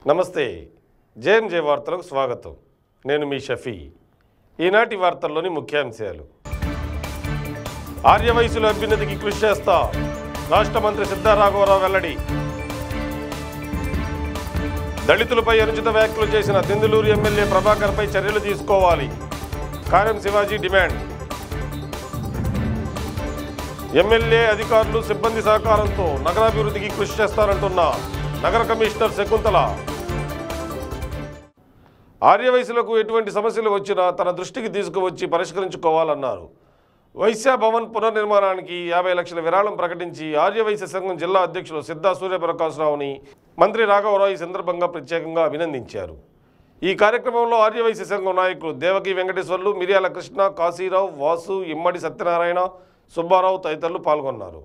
నమస్తే జేఎంజే వార్తలకు స్వాగతం నేను మీ షఫీ ఈనాటి వార్తల్లోని ముఖ్యాంశాలు ఆర్యవయసుల అభ్యున్నతికి కృషి చేస్తా రాష్ట్ర మంత్రి సిద్ధారాఘవరావు వెల్లడి దళితులపై అనుచిత వ్యాఖ్యలు చేసిన దెందులూరు ఎమ్మెల్యే ప్రభాకర్పై చర్యలు తీసుకోవాలి కార్యం శివాజీ డిమాండ్ ఎమ్మెల్యే అధికారులు సిబ్బంది సహకారంతో నగరాభివృద్ధికి కృషి చేస్తారంటున్న నగర కమిషనర్ శకుంతల ఆర్యవయసులకు ఎటువంటి సమస్యలు వచ్చినా తన దృష్టికి తీసుకువచ్చి పరిష్కరించుకోవాలన్నారు వైశ్య భవన్ పునర్నిర్మాణానికి యాభై లక్షల విరాళం ప్రకటించి ఆర్యవైశ్య సంఘం జిల్లా అధ్యక్షులు సిద్ధా సూర్యప్రకాశ్రావుని మంత్రి రాఘవరావు ఈ సందర్భంగా ప్రత్యేకంగా అభినందించారు ఈ కార్యక్రమంలో ఆర్యవైశ్య సంఘం నాయకులు దేవకి వెంకటేశ్వర్లు మిర్యాల కృష్ణ కాశీరావు వాసు ఇమ్మడి సత్యనారాయణ సుబ్బారావు తదితరులు పాల్గొన్నారు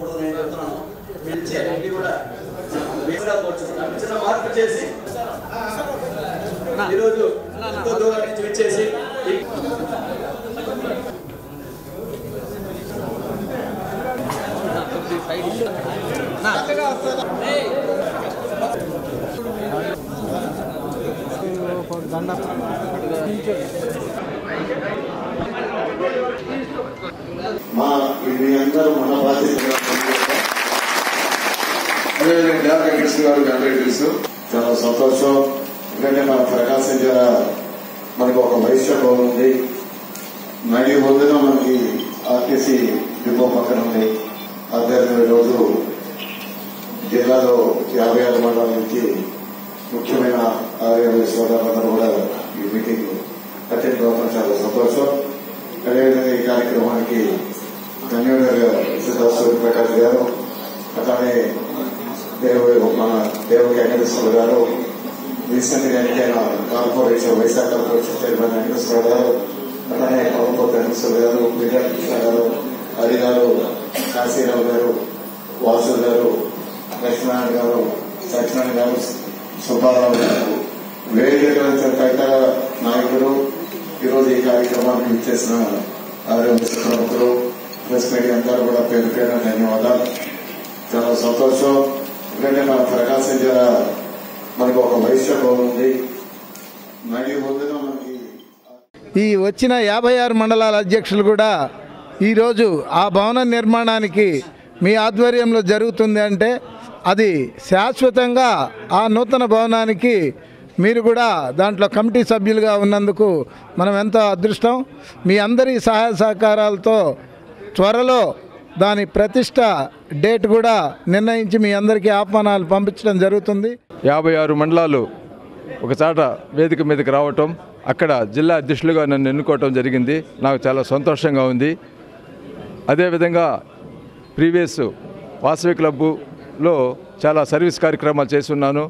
చిన్న మార్పు చేసి ఈరోజు ఎంతో దూరం నుంచి వచ్చేసి ఈ- మా ఇది అందరూ మన బాధ్యతగా పనిచేస్తాం. అదే డాక్టర్ కృష్ణ గారు అందరికీ తెలుసు చాలా సంతోషం ఎందుకంటే మన ప్రకాశం జిల్లా మనకు ఒక వైశ్య భవన్ ఉంది నడి ఒడ్డున మనకి ఆర్టీసీ డిపో పక్కన ఉంది అదేవిధంగా రోజు జిల్లాలో యాభై ఆరు మండలాల నుంచి ముఖ్యమైన ఆర్య సోదరులందరూ కూడా ఈ మీటింగ్ అటెండ్ అవ్వడం చాలా సంతోషం అదేవిధంగా ఈ కార్యక్రమానికి ధన్యవాదాలు సిద్ధార్థ ప్రకాష్ గారు అట్లానే దేవ మన దేవకి వెంకటేశ్వర గారు రీసెంట్ గా ఎన్నికైన corporation Vaishakha corporation chairman Venkateswara గారు అలానే పవన్పోత్ వెంకటేశ్వర గారు విజయ కృష్ణ గారు హరి గారు కాశీరావు గారు వాసు గారు లక్ష్మీనారాయణ గారు సత్యనారాయణ గారు సుబ్బారావు గారు వేదిక తదితర నాయకులు ఈరోజు ఈ కార్యక్రమానికి ఇచ్చేసిన ఆరోగ్య ప్రముఖులు ప్రెస్ మీడియా అందరూ కూడా పేరు పేరు ధన్యవాదాలు చాలా సంతోషం ఎందుకంటే మన ప్రకాశం జిల్లా మనకు ఒక వైశ్య భవన్ ఉంది నడి ఒడ్డున మనకి ఈ వచ్చిన యాభై ఆరు మండలాల అధ్యక్షులు కూడా ఈరోజు ఆ భవన నిర్మాణానికి మీ ఆధ్వర్యంలో జరుగుతుంది అంటే అది శాశ్వతంగా ఆ నూతన భవనానికి మీరు కూడా దాంట్లో కమిటీ సభ్యులుగా ఉన్నందుకు మనం ఎంతో అదృష్టం మీ అందరి సహాయ సహకారాలతో త్వరలో దాని ప్రతిష్ట డేట్ కూడా నిర్ణయించి మీ అందరికీ ఆహ్వానాలు పంపించడం జరుగుతుంది యాభై ఆరు మండలాలు ఒక చాట వేదిక మీదకి రావటం అక్కడ జిల్లా అధ్యక్షులుగా నన్ను ఎన్నుకోవటం జరిగింది నాకు చాలా సంతోషంగా ఉంది అదేవిధంగా ప్రీవియస్ వాసవి క్లబ్బులో చాలా సర్వీస్ కార్యక్రమాలు చేసి ఉన్నాను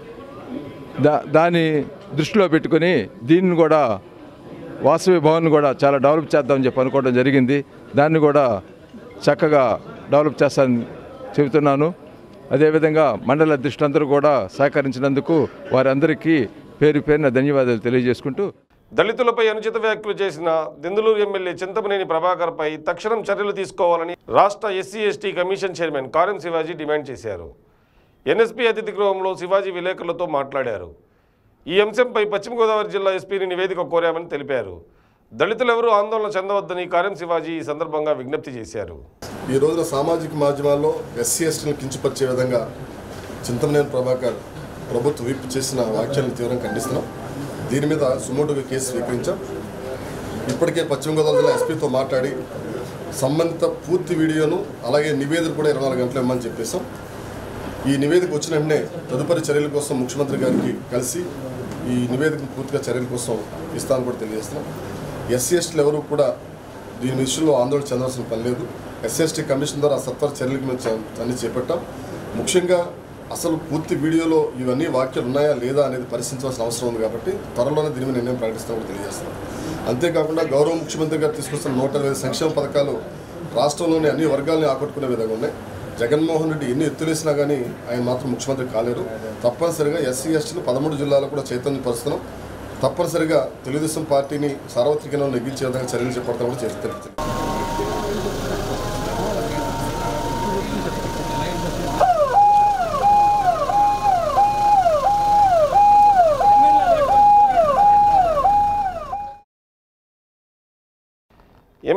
దా దాన్ని దృష్టిలో పెట్టుకొని దీన్ని కూడా వాసవి భవన్ కూడా చాలా డెవలప్ చేద్దామని చెప్పి అనుకోవడం జరిగింది దాన్ని కూడా చక్కగా డెవలప్ చేస్తానని చెబుతున్నాను అదేవిధంగా మండల అధ్యక్షులందరూ కూడా సహకరించినందుకు వారందరికీ పేరు పేరున ధన్యవాదాలు తెలియజేసుకుంటూ దళితులపై అనుచిత వ్యాఖ్యలు చేసిన దెందులూరు ఎమ్మెల్యే చింతమనేని ప్రభాకర్పై తక్షణం చర్యలు తీసుకోవాలని రాష్ట్ర ఎస్సీ ఎస్టీ కమిషన్ చైర్మన్ కార్యం శివాజీ డిమాండ్ చేశారు ఎన్ఎస్పీ అతిథి గృహంలో శివాజీ విలేకరులతో మాట్లాడారు ఈ అంశంపై పశ్చిమ గోదావరి జిల్లా ఎస్పీని నివేదిక కోరామని తెలిపారు దళితులెవరూ ఆందోళన చెందవద్దని కార్యం శివాజీ ఈ సందర్భంగా విజ్ఞప్తి చేశారు ఈ రోజున సామాజిక మాధ్యమాల్లో ఎస్సీ ఎస్టీలను కించపరిచే విధంగా చింతమనేని ప్రభాకర్ ప్రభుత్వ విప్ చేసిన వ్యాఖ్యలను తీవ్రంగా ఖండిస్తున్నాం దీని మీద సుమోటుగా కేసు స్వీకరించాం ఇప్పటికే పశ్చిమ గోదావరి జిల్లా ఎస్పీతో మాట్లాడి సంబంధిత పూర్తి వీడియోను అలాగే నివేదిక కూడా ఇరవై నాలుగు గంటలు ఇవ్వమని చెప్పేశాం ఈ నివేదిక వచ్చిన వెంటనే తదుపరి చర్యల కోసం ముఖ్యమంత్రి గారికి కలిసి ఈ నివేదికను పూర్తిగా చర్యల కోసం ఇస్తాను కూడా తెలియజేస్తున్నాం ఎస్సీ ఎస్టీలు ఎవరు కూడా దీని విషయంలో ఆందోళన చెందాల్సిన పని లేదు ఎస్సీ ఎస్టీ కమిషన్ ద్వారా సత్వర చర్యలకు మేము చ- అన్ని చేపట్టాం ముఖ్యంగా అసలు పూర్తి వీడియోలో ఇవన్నీ వాక్యాలు ఉన్నాయా లేదా అనేది పరిశీలించాల్సిన అవసరం ఉంది కాబట్టి త్వరలోనే దీని మీద నిర్ణయం ప్రకటిస్తాం కూడా తెలియజేస్తున్నాం అంతేకాకుండా గౌరవ ముఖ్యమంత్రి గారు తీసుకొస్తున్న నూట ఇరవై సంక్షేమ పథకాలు రాష్ట్రంలోని అన్ని వర్గాల్ని ఆకట్టుకునే విధంగా ఉన్నాయి జగన్మోహన్ రెడ్డి ఎన్ని ఎత్తులేసినా కానీ ఆయన మాత్రం ముఖ్యమంత్రి కాలేరు తప్పనిసరిగా ఎస్సీ ఎస్టీలు పదమూడు జిల్లాలో కూడా చైతన్యపరుస్తున్నాం తప్పనిసరిగా తెలుగుదేశం పార్టీని సార్వత్రికంగా నెగ్గించే విధంగా చర్యలు చేపడతాం కూడా చేసి తెలుపుతున్నాం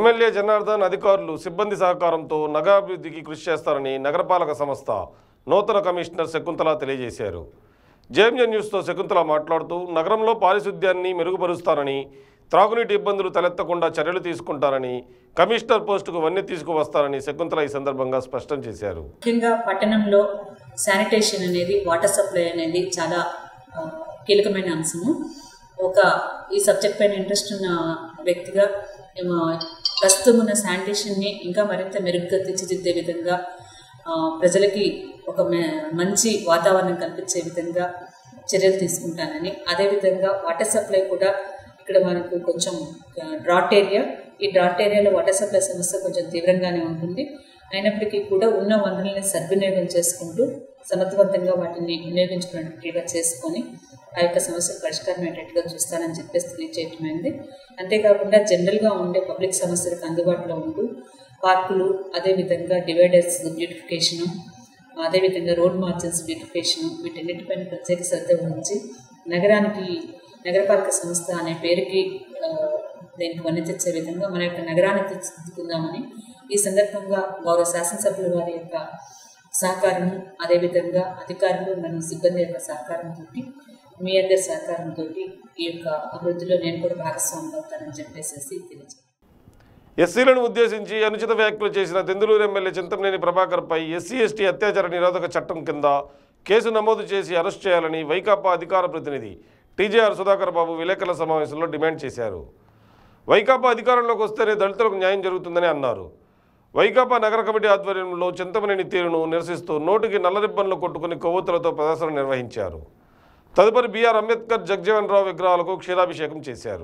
ఎమ్మెల్యే జనార్దన్ అధికారులు సిబ్బంది సహకారంతో నగరాభివృద్ధికి కృషి చేస్తారని నగరపాలక సంస్థ నూతన కమిషనర్ శకుంతల తెలియజేశారు జేఎంజే న్యూస్తో శకుంతల మాట్లాడుతూ నగరంలో పారిశుద్ధ్యాన్ని మెరుగుపరుస్తారని త్రాగునీటి ఇబ్బందులు తలెత్తకుండా చర్యలు తీసుకుంటారని కమిషనర్ పోస్టుకు వన్నె తీసుకువస్తారని శకుంతల ఈ సందర్భంగా స్పష్టం చేశారు ముఖ్యంగా పట్టణంలో శానిటేషన్ అనేది వాటర్ సప్లై అనేది చాలా ఆ, కీలకమైన అంశము ఒక ఈ సబ్జెక్ట్ పైన ఇంట్రెస్ట్ ఉన్న వ్యక్తిగా మేము ప్రస్తుతం ఉన్న శానిటేషన్ని ఇంకా మరింత మెరుగ్గా తీర్చిదిద్దే విధంగా ఆ, ప్రజలకి ఒక మ- మంచి వాతావరణం కల్పించే విధంగా చర్యలు తీసుకుంటానని అదేవిధంగా వాటర్ సప్లై కూడా ఇక్కడ మనకు కొంచెం డ్రాట్ ఏరియా ఈ డ్రాట్ ఏరియాలో వాటర్ సప్లై సమస్య కొంచెం తీవ్రంగానే ఉంటుంది అయినప్పటికీ కూడా ఉన్న వనరుల్ని సద్వినియోగం చేసుకుంటూ సమర్థవంతంగా వాటిని వినియోగించుకునేట్టుగా చేసుకొని ఆ యొక్క సమస్యలు పరిష్కారం అయ్యేటట్టుగా చూస్తానని చెప్పేసి తెలియజేయటమైంది అంతేకాకుండా జనరల్గా ఉండే పబ్లిక్ సమస్యలకు అందుబాటులో ఉంటూ పార్కులు అదేవిధంగా డివైడర్స్ బ్యూటిఫికేషను అదేవిధంగా రోడ్ మార్జిన్స్ బ్యూటిఫికేషన్ వీటన్నిటిపైన ప్రత్యేక శ్రద్ధ వహించి నగరానికి నగరపాలక సంస్థ అనే పేరుకి ఆ, దీనికి వన్నె తెచ్చే విధంగా మన యొక్క నగరాన్ని తీర్చిదిద్దుకుందామని ఈ సందర్భంగా గౌరవ శాసనసభ్యుల వారి యొక్క సహకారము అదేవిధంగా అధికారులు మరియు సిబ్బంది యొక్క సహకారంతో మీ అందరి సహకారంతో ఈ యొక్క అభివృద్ధిలో నేను కూడా భాగస్వామి అవుతానని చెప్పేసి తెలియజేస్తాను ఎస్సీలను ఉద్దేశించి అనుచిత వ్యాఖ్యలు చేసిన తెందులూరు ఎమ్మెల్యే చింతమనేని ప్రభాకర్పై ఎస్సీ ఎస్టీ అత్యాచార నిరోధక చట్టం కింద కేసు నమోదు చేసి అరెస్ట్ చేయాలని వైకాపా అధికార ప్రతినిధి టీజేఆర్ సుధాకర్ బాబు విలేకరుల సమావేశంలో డిమాండ్ చేశారు వైకాపా అధికారంలోకి వస్తేనే దళితులకు న్యాయం జరుగుతుందని అన్నారు వైకాపా నగర కమిటీ ఆధ్వర్యంలో చింతమనేని తీరును నిరసిస్తూ నోటికి నల్ల రిబ్బన్లు కొట్టుకుని కొవ్వొత్తులతో ప్రదర్శన నిర్వహించారు తదుపరి బీఆర్ అంబేద్కర్ జగ్జీవన్ రావు విగ్రహాలకు క్షీరాభిషేకం చేశారు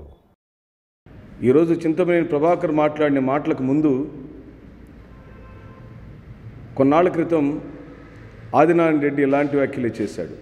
ఈరోజు చింతమనేని ప్రభాకర్ మాట్లాడిన మాటలకు ముందు కొన్నాళ్ల క్రితం ఆదినారాయణ రెడ్డి ఇలాంటి వ్యాఖ్యలు చేశాడు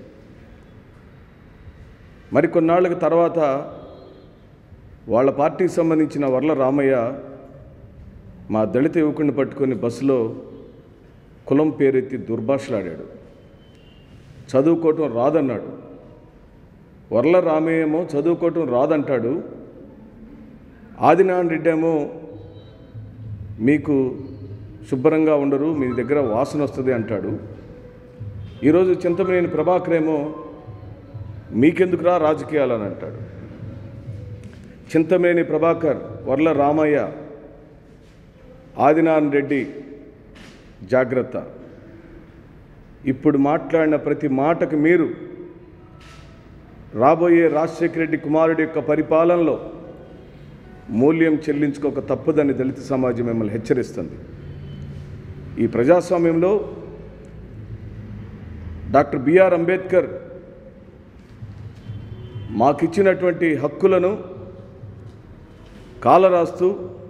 మరి కొన్నాళ్ళకి తర్వాత వాళ్ళ పార్టీకి సంబంధించిన వర్ల రామయ్య మా దళిత యువకుడిని పట్టుకొని బస్సులో కులం పేరెత్తి దుర్భాషలాడాడు చదువుకోవటం రాదన్నాడు వర్ల రామయ్య ఏమో చదువుకోవటం రాదంటాడు ఆదినారాయణ రెడ్డి ఏమో మీకు శుభ్రంగా ఉండరు మీ దగ్గర వాసన వస్తుంది అంటాడు ఈరోజు చింతమనేని ప్రభాకర్ ఏమో మీకెందుకురా రాజకీయాలని అంటాడు చింతమనేని ప్రభాకర్ వర్ల రామయ్య ఆదినారాయణ రెడ్డి జాగ్రత్త ఇప్పుడు మాట్లాడిన ప్రతి మాటకు మీరు రాబోయే రాజశేఖర రెడ్డి కుమారుడి యొక్క పరిపాలనలో మూల్యం చెల్లించుకోక తప్పదని దళిత సమాజం మిమ్మల్ని హెచ్చరిస్తుంది ఈ ప్రజాస్వామ్యంలో డాక్టర్ బిఆర్ అంబేద్కర్ మాకిచ్చినటువంటి హక్కులను కాలరాస్తూ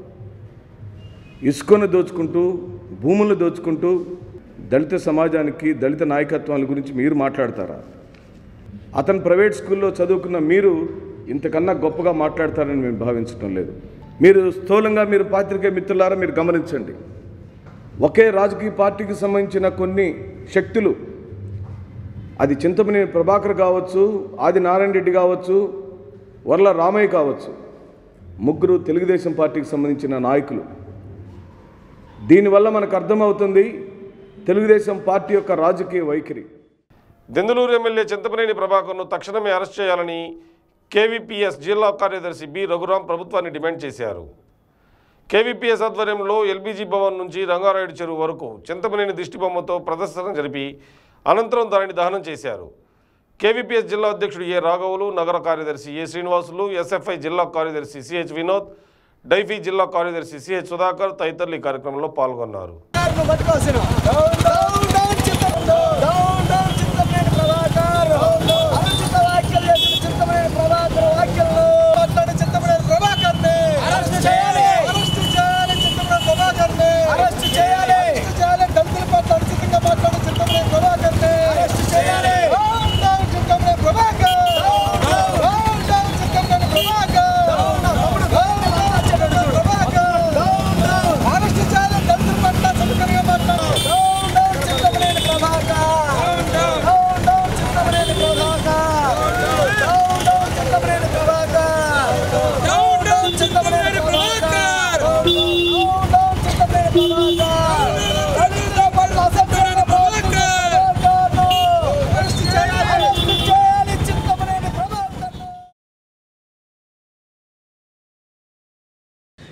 ఇసుకను దోచుకుంటూ భూములను దోచుకుంటూ దళిత సమాజానికి దళిత నాయకత్వాల గురించి మీరు మాట్లాడతారా అతను ప్రైవేట్ స్కూల్లో చదువుకున్న మీరు ఇంతకన్నా గొప్పగా మాట్లాడతారని మేము భావించడం లేదు మీరు స్థూలంగా మీరు పాత్రికే మిత్రులారా మీరు గమనించండి ఒకే రాజకీయ పార్టీకి సంబంధించిన కొన్ని శక్తులు అది చింతమనేని ప్రభాకర్ కావచ్చు ఆది నారాయణ రెడ్డి కావచ్చు వర్ల రామయ్య కావచ్చు ముగ్గురు తెలుగుదేశం పార్టీకి సంబంధించిన నాయకులు దీనివల్ల మనకు అర్థమవుతుంది తెలుగుదేశం పార్టీ యొక్క రాజకీయ వైఖరి దెందులూరు ఎమ్మెల్యే చింతమనేని ప్రభాకర్ను తక్షణమే అరెస్ట్ చేయాలని కేవీపీఎస్ జిల్లా కార్యదర్శి బి రఘురాం ప్రభుత్వాన్ని డిమాండ్ చేశారు కేవీపీఎస్ ఆధ్వర్యంలో ఎల్బీజీ భవన్ నుంచి రంగారాయుడు చెరువు వరకు చింతమనేని దిష్టిబొమ్మతో ప్రదర్శన జరిపి అనంతరం దానిని దహనం చేశారు కేవీపీఎస్ జిల్లా అధ్యక్షుడు ఏ రాఘవులు నగర కార్యదర్శి ఏ శ్రీనివాసులు ఎస్ఎఫ్ఐ జిల్లా కార్యదర్శి సిహెచ్ వినోద్ డైఫీ జిల్లా కార్యదర్శి సిహెచ్ సుధాకర్ తదితరులు ఈ కార్యక్రమంలో పాల్గొన్నారు అరెస్ట్ చేయాలి దళితుల పట్ల సౌకర్యంగా మాట్లాడాలి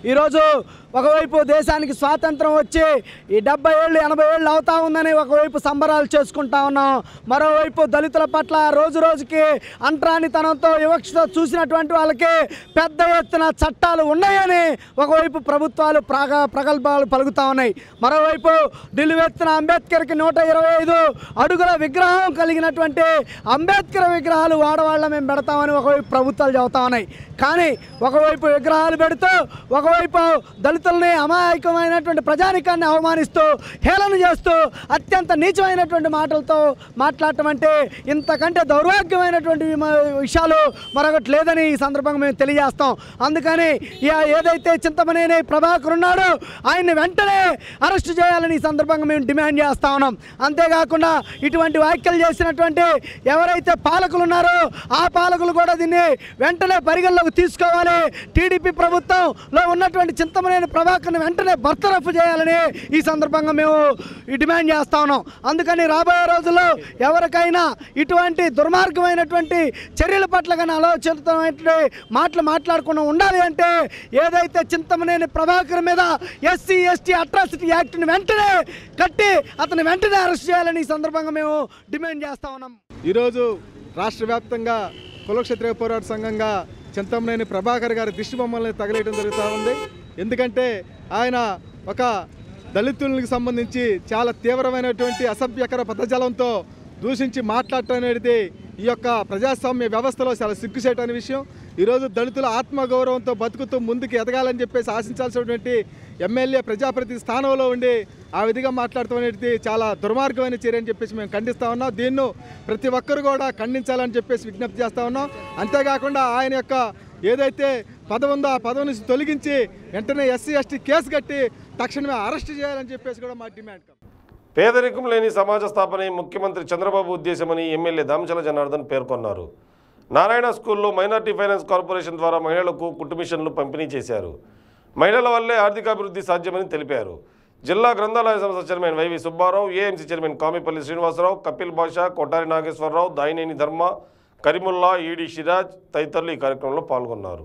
ఈరోజు ఒకవైపు దేశానికి స్వాతంత్రం వచ్చి ఈ డెబ్బై ఏళ్ళు ఎనభై ఏళ్ళు అవుతా ఉందని ఒకవైపు సంబరాలు చేసుకుంటా ఉన్నాం మరోవైపు దళితుల పట్ల రోజు రోజుకి అంటరానితనంతో వివక్షతో చూసినటువంటి వాళ్ళకి పెద్ద ఎత్తున చట్టాలు ఉన్నాయని ఒకవైపు ప్రభుత్వాలు ప్రాగ ప్రగల్భాలు పలుకుతా ఉన్నాయి మరోవైపు నిలువెత్తున అంబేద్కర్కి నూట ఇరవై ఐదు అడుగుల విగ్రహం కలిగినటువంటి అంబేద్కర్ విగ్రహాలు వాడవాళ్ళ మేము పెడతామని ఒకవైపు ప్రభుత్వాలు చెబుతా ఉన్నాయి కానీ ఒకవైపు విగ్రహాలు పెడుతూ ఒకవైపు దళితుల్ని అమాయకమైనటువంటి ప్రజానికాన్ని అవమానిస్తూ హేళన చేస్తూ అత్యంత నీచమైనటువంటి మాటలతో మాట్లాడటం అంటే ఇంతకంటే దౌర్భాగ్యమైనటువంటి విమ- విషయాలు మరొకటి లేదని ఈ సందర్భంగా మేము తెలియజేస్తాం అందుకని ఇక ఏదైతే చింతమనేని ప్రభాకర్ ఉన్నాడో ఆయన్ని వెంటనే అరెస్ట్ చేయాలని ఈ సందర్భంగా మేము డిమాండ్ చేస్తా ఉన్నాం అంతేకాకుండా ఇటువంటి వ్యాఖ్యలు చేసినటువంటి ఎవరైతే పాలకులు ఉన్నారో ఆ పాలకులు కూడా దీన్ని వెంటనే పరిగణలోకి తీసుకోవాలి టీడీపీ ప్రభుత్వంలో ఉన్నటువంటి చింతమనేని ప్రభాకర్ని వెంటనే బర్తరఫ్ చేయాలని ఈ సందర్భంగా మేము ఈ డిమాండ్ చేస్తా ఉన్నాం అందుకని రాబోయే రోజుల్లో ఎవరికైనా ఇటువంటి దుర్మార్గమైనటువంటి చర్యల పట్ల కానీ ఆలోచనటువంటి మాటలు మాట్లాడకుండా ఉండాలి అంటే ఏదైతే చింతమనేని ప్రభాకర్ మీద ఎస్సీ ఎస్టీ అట్రాసిటీ యాక్ట్ని వెంటనే కట్టి అతని వెంటనే అరెస్ట్ చేయాలని ఈ సందర్భంగా మేము డిమాండ్ చేస్తా ఉన్నాం ఈరోజు రాష్ట్ర వ్యాప్తంగా కులక్షత్రియ పోరాట సంఘంగా చింతమనేని ప్రభాకర్ గారి దిష్టి బొమ్మల్ని తగలేయడం జరుగుతూ ఉంది ఎందుకంటే ఆయన ఒక దళితులకు సంబంధించి చాలా తీవ్రమైనటువంటి అసభ్యకర పదజాలంతో దూషించి మాట్లాడటం అనేది ఈ యొక్క ప్రజాస్వామ్య వ్యవస్థలో చాలా సిగ్గుసేటని విషయం ఈరోజు దళితుల ఆత్మగౌరవంతో బతుకుతూ ముందుకు ఎదగాలని చెప్పేసి ఆశించాల్సినటువంటి ఎమ్మెల్యే ప్రజాప్రతినిధి స్థానంలో ఉండి ఆ విధిగా మాట్లాడటం అనేది చాలా దుర్మార్గమైన చర్య అని చెప్పేసి మేము ఖండిస్తా ఉన్నాం దీన్ని ప్రతి ఒక్కరు కూడా ఖండించాలని చెప్పేసి విజ్ఞప్తి చేస్తా ఉన్నాం అంతేకాకుండా ఆయన యొక్క ఏదైతే పదవి ఉందో ఆ పదవి నుంచి తొలగించి వెంటనే ఎస్సీ ఎస్టీ కేసు కట్టి తక్షణమే అరెస్ట్ చేయాలని చెప్పేసి కూడా మా డిమాండ్ పేదరికం లేని సమాజ స్థాపనే ముఖ్యమంత్రి చంద్రబాబు ఉద్దేశమని ఎమ్మెల్యే దామచల జనార్దన్ పేర్కొన్నారు నారాయణ స్కూల్లో మైనార్టీ ఫైనాన్స్ కార్పొరేషన్ ద్వారా మహిళలకు కుట్టు మిషన్లు పంపిణీ చేశారు మహిళల వల్లే ఆర్థికాభివృద్ధి సాధ్యమని తెలిపారు జిల్లా గ్రంథాలయ సంస్థ chairman YV Subbarao AMC chairman Kamipalli Srinivasarao Kapil Basha Kottari Nageswararao Dayineni Dharma Kareemulla ఈడి షిరాజ్ తదితరులు ఈ కార్యక్రమంలో పాల్గొన్నారు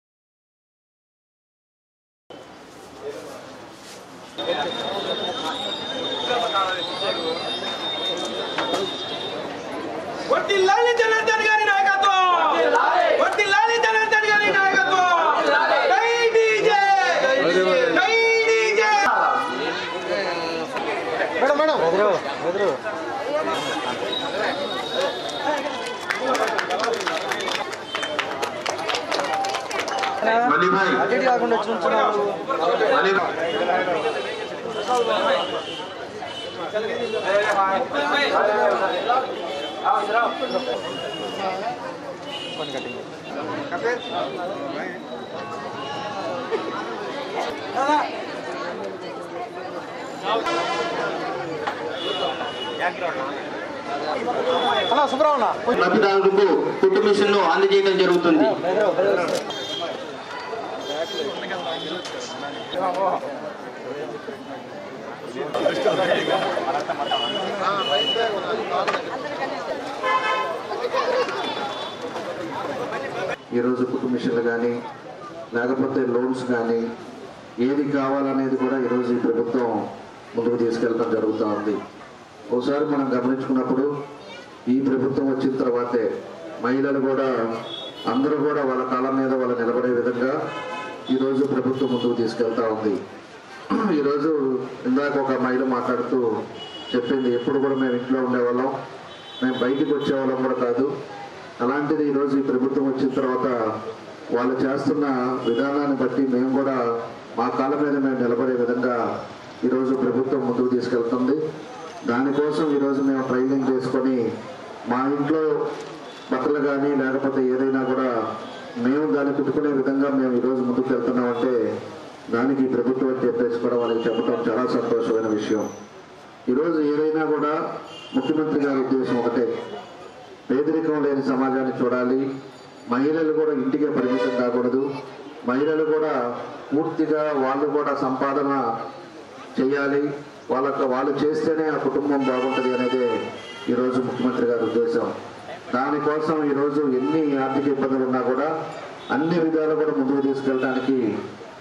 వర్ధిల్లాలి జనార్దన్ గారి నాయకత్వం వర్ధిల్లాలి జనార్దన్ గారి నాయకత్వం జై డీజే జై డీజే మేడం మేడం ఎదురు ఎదురు అటు ఇటు కాకుండా వచ్చి ఉంచున్నావు. అన్నా సుబ్రహ్మణ లబ్ధిదారులకు కుట్టు మిషన్లు అందజేయడం జరుగుతుంది ఈరోజు కుటుంబ మిషన్లు కానీ లేకపోతే లోన్స్ కానీ ఏది కావాలనేది కూడా ఈరోజు ఈ ప్రభుత్వం ముందుకు తీసుకెళ్ళడం జరుగుతూ ఉంది ఒకసారి మనం గమనించుకున్నప్పుడు ఈ ప్రభుత్వం వచ్చిన తర్వాతే మహిళలు కూడా అందరూ కూడా వాళ్ళ కాళ్ళ మీద వాళ్ళు నిలబడే విధంగా ఈరోజు ప్రభుత్వం ముందుకు తీసుకెళ్తా ఉంది ఈరోజు ఇందాక ఒక మహిళ మాట్లాడుతూ చెప్పింది ఎప్పుడు కూడా మేము ఇంట్లో ఉండేవాళ్ళం మేము బయటికి వచ్చేవాళ్ళం కూడా కాదు అలాంటిది ఈరోజు ఈ ప్రభుత్వం వచ్చిన తర్వాత వాళ్ళు చేస్తున్న విధానాన్ని బట్టి మేము కూడా మా కాళ్ళ మీద మేము నిలబడే విధంగా ఈరోజు ప్రభుత్వం ముందుకు తీసుకెళ్తుంది దానికోసం ఈరోజు మేము ట్రైనింగ్ చేసుకొని మా ఇంట్లో బట్టలు కానీ లేకపోతే ఏదైనా కూడా మేము దాన్ని కుట్టుకునే విధంగా మేము ఈరోజు ముందుకు వెళ్తున్నామంటే దానికి ఈ ప్రభుత్వం అని చెప్పేసి కూడా వాళ్ళకి చెప్పడం చాలా సంతోషమైన విషయం ఈరోజు ఏదైనా కూడా ముఖ్యమంత్రి గారి ఉద్దేశం ఒకటే పేదరికం లేని సమాజాన్ని చూడాలి మహిళలు కూడా ఇంటికే పరిమితం కాకూడదు మహిళలు కూడా పూర్తిగా వాళ్ళు కూడా సంపాదన చేయాలి వాళ్ళకు వాళ్ళు చేస్తేనే ఆ కుటుంబం బాగుంటుంది అనేది ఈరోజు ముఖ్యమంత్రి గారి ఉద్దేశం దానికోసం ఈరోజు ఎన్ని ఆర్థిక ఇబ్బందులు ఉన్నా కూడా అన్ని విధాలు కూడా ముందుకు తీసుకెళ్ళడానికి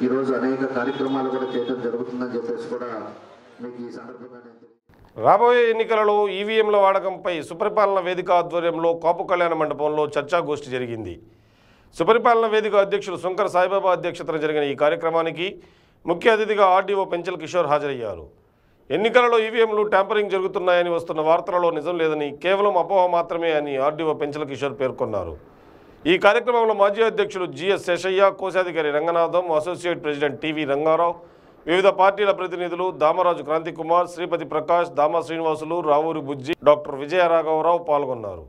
ఈరోజు అనేక కార్యక్రమాలు కూడా చేయడం జరుగుతుందని చెప్పేసి కూడా మీకు ఈ సందర్భంగా నేను రాబోయే ఎన్నికలలో ఈవీఎంల వాడకంపై సుపరిపాలన వేదిక ఆధ్వర్యంలో కాపు కళ్యాణ మండపంలో చర్చాగోష్ఠి జరిగింది సుపరిపాలన వేదిక అధ్యక్షులు శంకర్ సాయిబాబా అధ్యక్షతన జరిగిన ఈ కార్యక్రమానికి ముఖ్య అతిథిగా ఆర్డీఓ పెంచల్ కిషోర్ హాజరయ్యారు ఎన్నికలలో ఈవీఎంలు ట్యాంపరింగ్ జరుగుతున్నాయని వస్తున్న వార్తలలో నిజం లేదని కేవలం అపోహ మాత్రమే అని ఆర్డీఓ పెంచల కిషోర్ పేర్కొన్నారు ఈ కార్యక్రమంలో మాజీ అధ్యక్షులు జిఎస్ శేషయ్య కోశాధికారి Ranganatham associate president TV Rangarao వివిధ పార్టీల ప్రతినిధులు దామరాజు క్రాంతి కుమార్ శ్రీపతి ప్రకాష్ దామా శ్రీనివాసులు రావూరి బుజ్జి డాక్టర్ విజయ రాఘవరావు పాల్గొన్నారు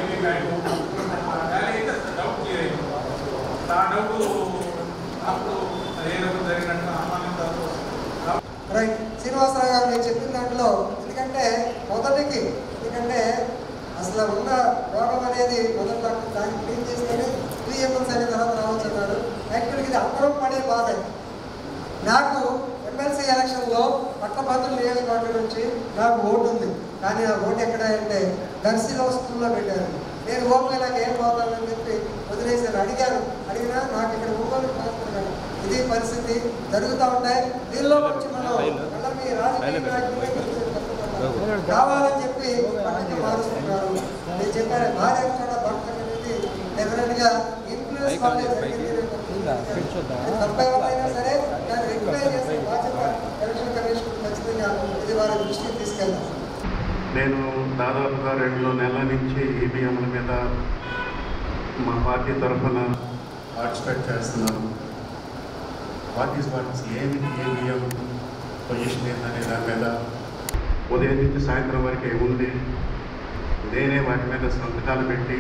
రైట్ శ్రీనివాసరావు గారు నేను చెప్పిన దాంట్లో ఎందుకంటే మొదటికి ఎందుకంటే అసలు ఉన్న రోగం అనేది మొదటి డాక్టర్ దాన్ని క్లీన్ చేస్తేనే త్రీ ఎంఎల్స్ అనే తర్వాత రావచ్చు అన్నాడు యాక్చువల్గా ఇది అందరం పడే బాధ నాకు ఎమ్మెల్సీ ఎలక్షన్లో పట్టభద్రుల నియోజకవర్గం నుంచి నాకు ఓటు ఉంది కానీ ఆ ఓటు ఎక్కడ అంటే దర్శిలో స్కూల్లో పెట్టారు నేను ఓకే నాకు ఏం పోతానని చెప్పి వదిలేసాను అడిగాను అడిగినా నాకు ఇక్కడ ఒంగోలు ట్రాన్స్ఫర్ ఇది పరిస్థితి జరుగుతూ ఉంటాయి దీనిలో నుంచి మనం మళ్ళీ మీ రాజకీయ నాయకులే కొంచెం కష్టపడ్డారు. కావాలని చెప్పి పక్కకి మారుస్తున్నారు నేను చెప్పాను భార్య కూడా భర్త అనేది డెఫినెట్ గా ఇన్ఫ్లుయెన్స్ వల్లే జరిగింది అది తప్పేమైనా సరే దాన్ని రెక్టిఫై చేసే బాధ్యత ఎలక్షన్ కమిషన్ ఖచ్చితంగా ఇది వారి దృష్టికి తీసుకెళ్తాం నేను దాదాపుగా రెండు నెలల నుంచి ఈవీఎంల మీద మా పార్టీ తరఫున పార్టిసిపేట్ చేస్తున్నాను వాట్ ఈస్ వాట్ ఏమి ఈవీఎం పొజిషన్ ఏందనే దాని మీద ఉదయం నుంచి సాయంత్రం వరకే ఉంది నేనే వాటి మీద సంతకాలు పెట్టి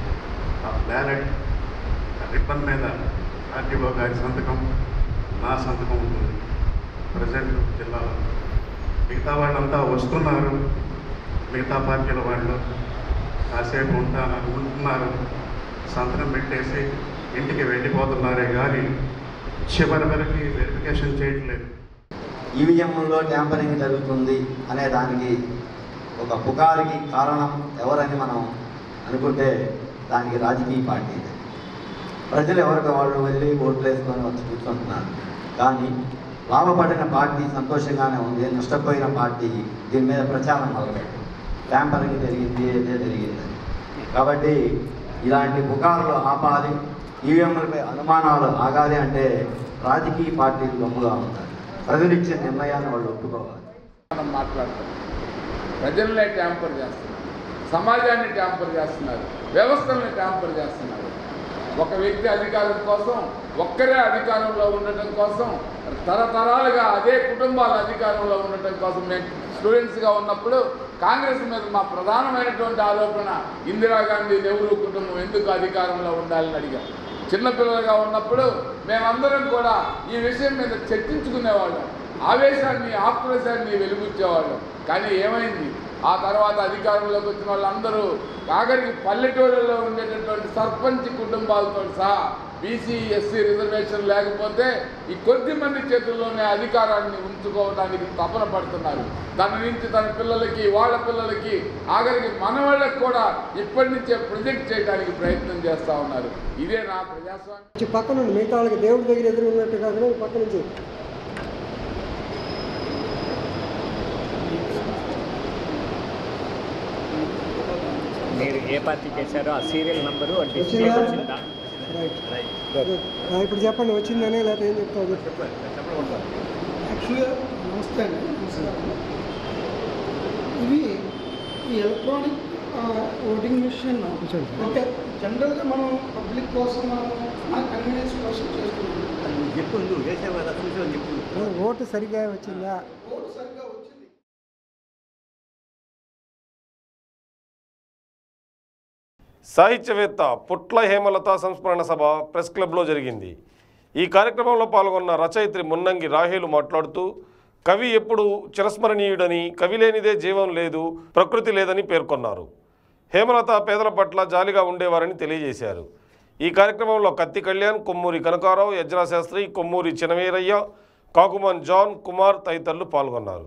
ఆ బ్యాలెట్ రిబ్బన్ మీద ఆర్టీఓ గారి సంతకం నా సంతకం ఉంటుంది ప్రజెంట్ జిల్లాలో మిగతా వాళ్ళంతా వస్తున్నారు మిగతా పార్టీల వాళ్ళు కాసేపు ఉంటానని ఉంటున్నారు సంతకం పెట్టేసి ఇంటికి వెళ్ళిపోతున్నారే కానీ చివరి వరకు వెరిఫికేషన్ చేయట్లేదు ఈవీఎంలో ట్యాంపరింగ్ జరుగుతుంది అనే దానికి ఒక పుకారికి కారణం ఎవరని మనం అనుకుంటే దానికి రాజకీయ పార్టీ ప్రజలు ఎవరికి వాళ్ళు వెళ్ళి ఓట్లు వేసుకొని వచ్చి కూర్చుంటున్నారు కానీ లాభపడిన పార్టీ సంతోషంగానే ఉంది నష్టపోయిన పార్టీ దీని మీద ప్రచారం మొదలుపెట్టు ట్యాంపరింగ్ జరిగింది ఏదే జరిగింది కాబట్టి ఇలాంటి పుకార్లు ఆపాలి ఈవీఎంలపై అనుమానాలు ఆగాలి అంటే రాజకీయ పార్టీలు గమ్ముగా ఉంటాయి ప్రజలు ఇచ్చే నిర్ణయాన్ని వాళ్ళు ఒప్పుకోవాలి మనం మాట్లాడతాం ప్రజల్నే ట్యాంపర్ చేస్తున్నారు సమాజాన్ని ట్యాంపర్ చేస్తున్నారు వ్యవస్థల్ని ట్యాంపర్ చేస్తున్నారు ఒక వ్యక్తి అధికారం కోసం ఒక్కరే అధికారంలో ఉండటం కోసం తరతరాలుగా అదే కుటుంబాల అధికారంలో ఉండటం కోసం మేము స్టూడెంట్స్గా ఉన్నప్పుడు కాంగ్రెస్ మీద మా ప్రధానమైనటువంటి ఆరోపణ ఇందిరాగాంధీ నెహ్రూ కుటుంబం ఎందుకు అధికారంలో ఉండాలని అడిగాం చిన్నపిల్లలుగా ఉన్నప్పుడు మేమందరం కూడా ఈ విషయం మీద చర్చించుకునేవాళ్ళం ఆవేశాన్ని ఆక్రోశాన్ని వెలుగుచ్చేవాళ్ళం కానీ ఏమైంది ఆ తర్వాత అధికారంలోకి వచ్చిన వాళ్ళందరూ ఆఖరికి పల్లెటూళ్ళలో ఉండేటటువంటి సర్పంచ్ కుటుంబాలతో సహా బీసీ ఎస్సీ రిజర్వేషన్ లేకపోతే ఈ కొద్ది మంది చేతుల్లోనే అధికారాన్ని ఉంచుకోవడానికి తపన పడుతున్నారు దాని నుంచి తన పిల్లలకి వాళ్ళ పిల్లలకి ఆఖరికి మన వాళ్ళకి కూడా ఇప్పటి నుంచే ప్రొజెక్ట్ చేయడానికి ప్రయత్నం చేస్తూ ఉన్నారు ఇదే నా ప్రజాస్వామ్యం వచ్చి పక్క నుండి మిగతా వాళ్ళకి దేవుడి దగ్గర ఎదురు ఉన్నట్టు కాకుండా పక్క నుంచి మీరు ఏ పార్టీకి వేశారో ఆ సీరియల్ నంబరు ఆ డిస్ప్లే వచ్చిందా? వచ్చిందా రైట్ ఆ, ఇప్పుడు చెప్పండి వచ్చిందని లేకపోతే ఏం చెప్తావు యాక్చువల్గా నమస్తే అండి నమస్కారం ఇవి ఈ ఎలక్ట్రానిక్ ఓటింగ్ మిషన్ అంటే జనరల్గా మనం పబ్లిక్ కోసం మనం మన కన్వీనియన్స్ కోసం చేస్తున్నాం చెప్పు నువ్వు వేసావు కదా చూసావు చెప్పు ఓటు సరిగా వచ్చిందా ఓటు సరిగ్గా వచ్చింది సాహిత్యవేత్త పుట్ల హేమలత సంస్మరణ సభ ప్రెస్ క్లబ్లో జరిగింది ఈ కార్యక్రమంలో పాల్గొన్న రచయిత్రి మున్నంగి రాహేలు మాట్లాడుతూ కవి ఎప్పుడు చిరస్మరణీయుడని కవి లేనిదే జీవం లేదు ప్రకృతి లేదని పేర్కొన్నారు హేమలత పేదల పట్ల జాలిగా ఉండేవారని తెలియజేశారు ఈ కార్యక్రమంలో కత్తి కళ్యాణ్ కొమ్మూరి కనకారావు యజ్రా శాస్త్రి కొమ్మూరి చినవీరయ్య కాకుమాన్ జాన్ కుమార్ తదితరులు పాల్గొన్నారు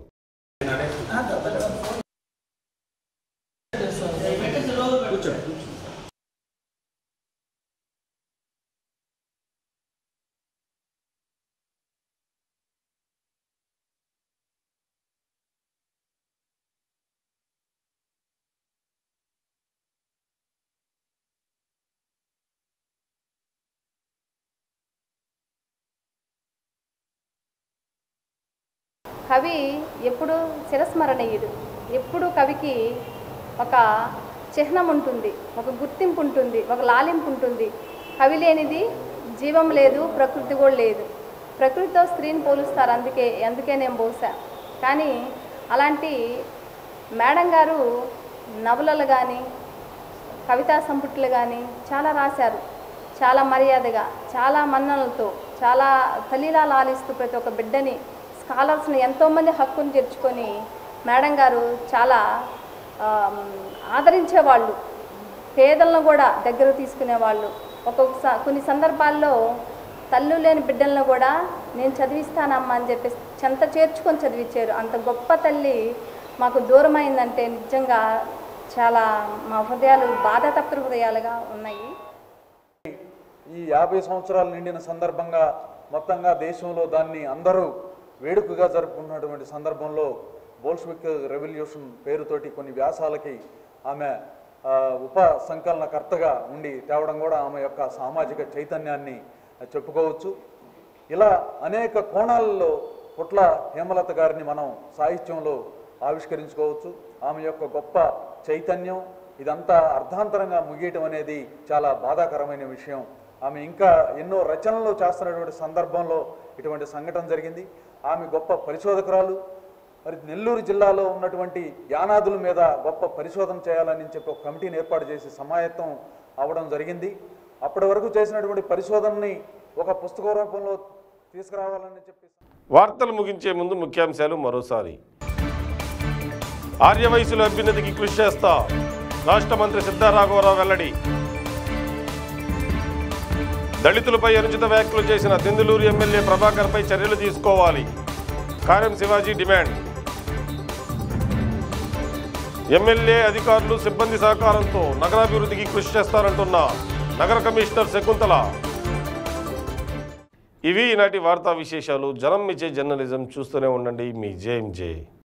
కవి ఎప్పుడు చిరస్మరణీయుడు ఎప్పుడు కవికి ఒక చిహ్నం ఉంటుంది ఒక గుర్తింపు ఉంటుంది ఒక లాలింపు ఉంటుంది కవి లేనిది జీవం లేదు ప్రకృతి కూడా లేదు ప్రకృతితో స్త్రీని పోలుస్తారు అందుకే అందుకే నేను బహుశా కానీ అలాంటి మేడం గారు నవలలు కానీ కవితా సంపుట్లు కానీ చాలా రాశారు చాలా మర్యాదగా చాలా మన్ననలతో చాలా తల్లిలా లాలిస్తూ ప్రతి ఒక్క బిడ్డని స్కాలర్స్ని ఎంతోమంది హక్కును తెరుచుకొని మేడం గారు చాలా ఆమ్, ఆదరించేవాళ్ళు పేదలను కూడా దగ్గర తీసుకునేవాళ్ళు ఒక్కొక్క స- కొన్ని సందర్భాల్లో తల్లు లేని బిడ్డలను కూడా నేను చదివిస్తానమ్మా అని చెప్పేసి చెంత చేర్చుకొని చదివించారు అంత గొప్ప తల్లి మాకు దూరం అయిందంటే నిజంగా చాలా మా హృదయాలు బాధాతప్త హృదయాలుగా ఉన్నాయి ఈ యాభై సంవత్సరాలు నిండిన సందర్భంగా మొత్తంగా దేశంలో దాన్ని అందరూ వేడుకగా జరుపుకున్నటువంటి సందర్భంలో బోల్షివిక్ రెవల్యూషన్ పేరుతోటి కొన్ని వ్యాసాలకి ఆమె ఆ, ఉప సంకలనకర్తగా ఉండి తేవడం కూడా ఆమె యొక్క సామాజిక చైతన్యాన్ని చెప్పుకోవచ్చు ఇలా అనేక కోణాలలో పుట్ల హేమలత గారిని మనం సాహిత్యంలో ఆవిష్కరించుకోవచ్చు ఆమె యొక్క గొప్ప చైతన్యం ఇదంతా అర్ధాంతరంగా ముగియటం అనేది చాలా బాధాకరమైన విషయం ఆమె ఇంకా ఎన్నో రచనలు చేస్తున్నటువంటి సందర్భంలో ఇటువంటి సంఘటన జరిగింది ఆమె గొప్ప పరిశోధకురాలు మరి నెల్లూరు జిల్లాలో ఉన్నటువంటి యానాదుల మీద గొప్ప పరిశోధన చేయాలని చెప్పి ఒక కమిటీని ఏర్పాటు చేసి సమాయత్తం అవ్వడం జరిగింది అప్పటి వరకు చేసినటువంటి పరిశోధనని ఒక పుస్తక రూపంలో తీసుకురావాలని చెప్పి వార్తలు ముగించే ముందు ముఖ్యాంశాలు మరోసారి ఆర్య వయసులో అభ్యున్నతికి కృషి చేస్తా రాష్ట్ర మంత్రి సిద్ధారాఘవరావు వెల్లడి దళితులపై అనుచిత వ్యాఖ్యలు చేసిన తెందులూరు ఎమ్మెల్యే ప్రభాకర్పై చర్యలు తీసుకోవాలి కారం శివాజీ డిమాండ్ ఎమ్మెల్యే అధికారులు సిబ్బంది సహకారంతో నగరాభివృద్ధికి కృషి చేస్తారంటున్న నగర కమిషనర్ శకుంతల ఇవి ఈనాటి వార్తా విశేషాలు జనం మిచ్చే జర్నలిజం చూస్తూనే ఉండండి మీ జేఎంజే